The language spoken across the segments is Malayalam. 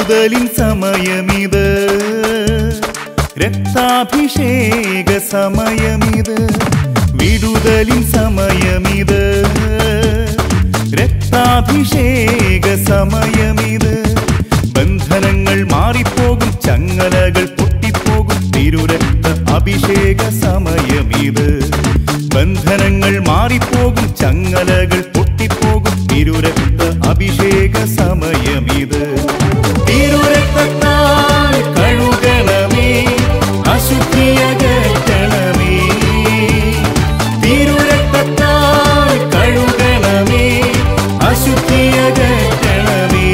വിടുതലിൻ സമയമിത് രക്താഭിഷേക സമയമിത് വിടുതലിൻ സമയമിത് രക്താഭിഷേക സമയമിത് ബന്ധനങ്ങൾ മാറിപ്പോകും ചങ്ങലകൾ പൊട്ടിപ്പോകും തിരുരക്ത അഭിഷേക സമയമിത് ബന്ധനങ്ങൾ മാറിപ്പോകും ചങ്ങലകൾ പൊട്ടിപ്പോകും തിരുരക്ത അഭിഷേക സമയമിത് തിരുരക്തത്താൽ കഴുകണമേ അശുദ്ധിയകറ്റണമേ തിരുരക്തത്താൽ കഴുകണമേ അശുദ്ധിയകറ്റണമേ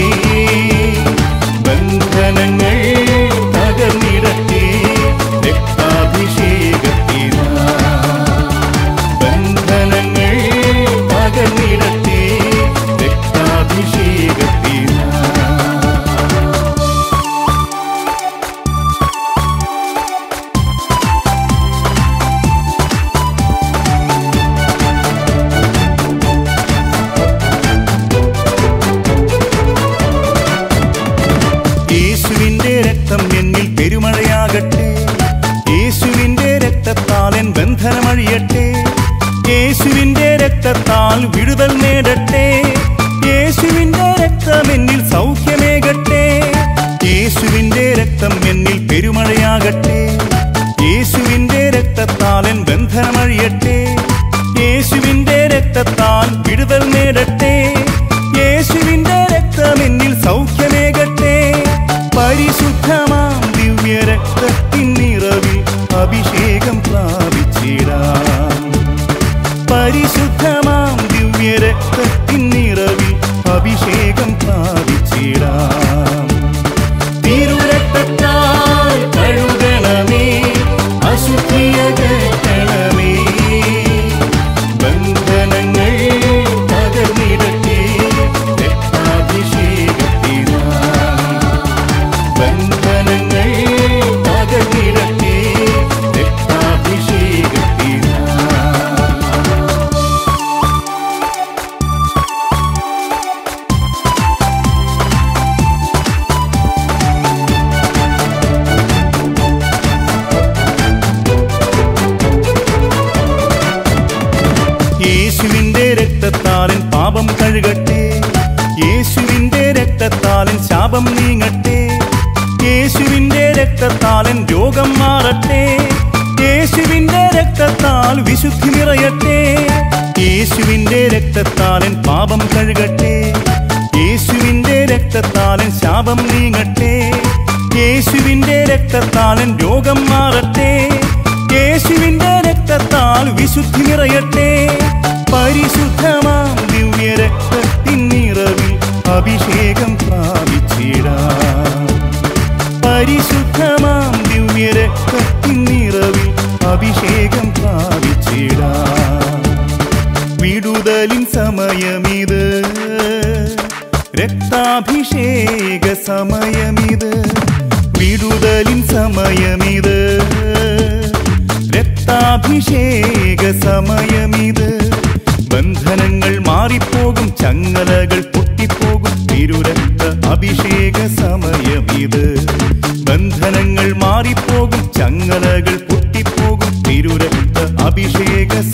ബന്ധനങ്ങൾ തകർന്നിടട്ടെ രക്താഭിഷേകത്തിനാ ബന്ധനങ്ങൾ തകർന്നിടട്ടെ രക്താഭിഷേകത്തിനാ യേശുവിന്റെ രക്തം എന്നിൽ പെരുമഴയാകട്ടെ യേശുവിന്റെ രക്തത്താൽ എൻ ബന്ധനമഴിയട്ടെ യേശുവിന്റെ രക്തത്താൽ വിടുതൽ നേടട്ടെ യേശുവിന്റെ രക്തം എന്നിൽ സൗഖ്യമേകട്ടെ യേശുവിന്റെ രക്തം എന്നിൽ പെരുമഴയാകട്ടെ യേശുവിന്റെ രക്തത്താൽ എൻ ബന്ധനമഴിയട്ടെ യേശുവിന്റെ രക്തത്താൽ വിടുതൽ നേടട്ടെ യേശുവിന്റെ രക്തം എന്നിൽ സൗഖ്യമേകട്ടെ പരിശുദ്ധമാം ദിവ്യ രക്തത്തിൻ നിറവിൽ അഭിഷേകം പ്രാപിച്ചിടാം പരിശുദ്ധമാം ദിവ്യ രക്തത്തിൻ നിറവിൽ അഭിഷേകം പ്രാപിച്ചിടാം തിരുരക്തത്താൽ കഴുകണമേ അശുദ്ധിയകറ്റണമേ ബന്ധനങ്ങൾ തകർന്നിടട്ടെ രക്താഭിഷേകത്തിനാ ബന്ധനങ്ങൾ തകർന്നിടട്ടെ രക്താഭിഷേകത്തിനാ യേശുവിന്റെ രക്തത്താലൻ പാപം കഴുകട്ടെ യേശുവിന്റെ രക്തത്താലൻ ശാപം നീങ്ങട്ടെ യേശുവിന്റെ രക്തത്താലൻ രോഗം മാറട്ടെ യേശുവിന്റെ രക്തത്താൽ വിശുദ്ധി നിറയട്ടെ യേശുവിന്റെ രക്തത്താലൻ പാപം കഴുകട്ടെ യേശുവിന്റെ രക്തത്താലൻ ശാപം നീങ്ങട്ടെ യേശുവിന്റെ രക്തത്താലൻ രോഗം മാറട്ടെ യേശുവിന്റെ രക്തത്താൽ വിശുദ്ധി നിറയട്ടെ പരിശുദ്ധമാം ദിവ്യ രക്തത്തിൻ നിറവിൽ അഭിഷേകം പ്രാപിച്ചിടാം പരിശുദ്ധമാം ദിവ്യ രക്തത്തിൻ നിറവിൽ അഭിഷേകം പ്രാപിച്ചിടാം വിടുതലിൻ സമയമിത് രക്താഭിഷേക സമയമിത് വിടുതലിൻ സമയമിത് രക്താഭിഷേക സമയമിത് ബന്ധനങ്ങൾ മാറിപ്പോകും ചങ്ങലകൾ പൊട്ടിപ്പോകും തിരുരക്ത അഭിഷേക സമയമിത് ബന്ധനങ്ങൾ മാറിപ്പോകും ചങ്ങലകൾ പൊട്ടിപ്പോകും തിരുരക്ത അഭിഷേക